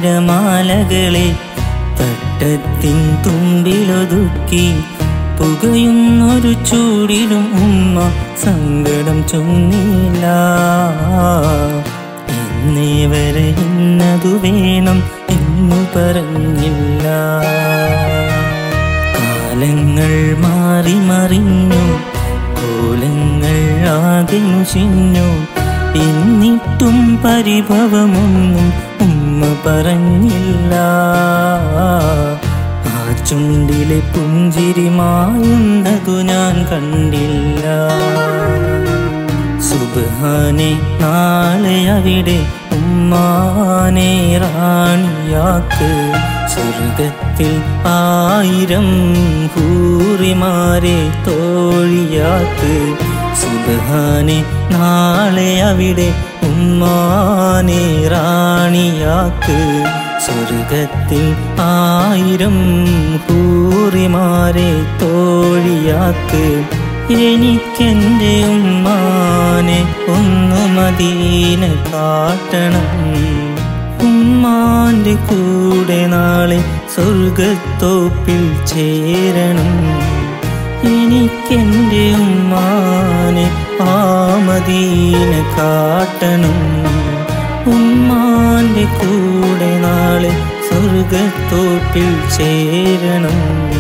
തിരമാലകളെ തട്ടത്തിൻ തുമ്പിലൊതുക്കി പുകയുന്നൊരു ചൂടിലും ഉമ്മ സങ്കടം ചൊന്നില്ല എന്നേ വരെ ഇന്നതു വേണം എന്നു പറഞ്ഞില്ല കാലങ്ങൾ മാറി മറിഞ്ഞു കോലങ്ങൾ ആകെ മുഷിഞ്ഞു എന്നിട്ടും പരിഭവമൊന്നും ഉമ്മ പറഞ്ഞില്ല ആ ചുണ്ടിലെ പുഞ്ചിരി മായുന്നതു ഞാൻ കണ്ടില്ല സുബാനെ നാളെ അവിടെ ഉമ്മാനെ റാണിയാക്ക് സ്വർഗത്തിൽ ആയിരം ഹൂറിമാരെ തോഴിയാക്ക് സുബാനെ നാളെ അവിടെ ഉമ്മാനെ റാണിയാക്ക് സ്വർഗത്തിൽ ആയിരം ഹൂറിമാരെ തോഴിയാക്ക് എനിക്കെൻ്റെ ഉമ്മാനെ ഒന്നു മദീന കാട്ടണം ഉമ്മാന്റെ കൂടെ നാളെ സ്വർഗത്തോപ്പിൽ ചേരണം എനിക്കെൻ്റെ ഉമ്മാനെ ആ മദീന കാട്ടണം ഉമ്മാന്റെ കൂടെ നാളെ സ്വർഗത്തോപ്പിൽ ചേരണം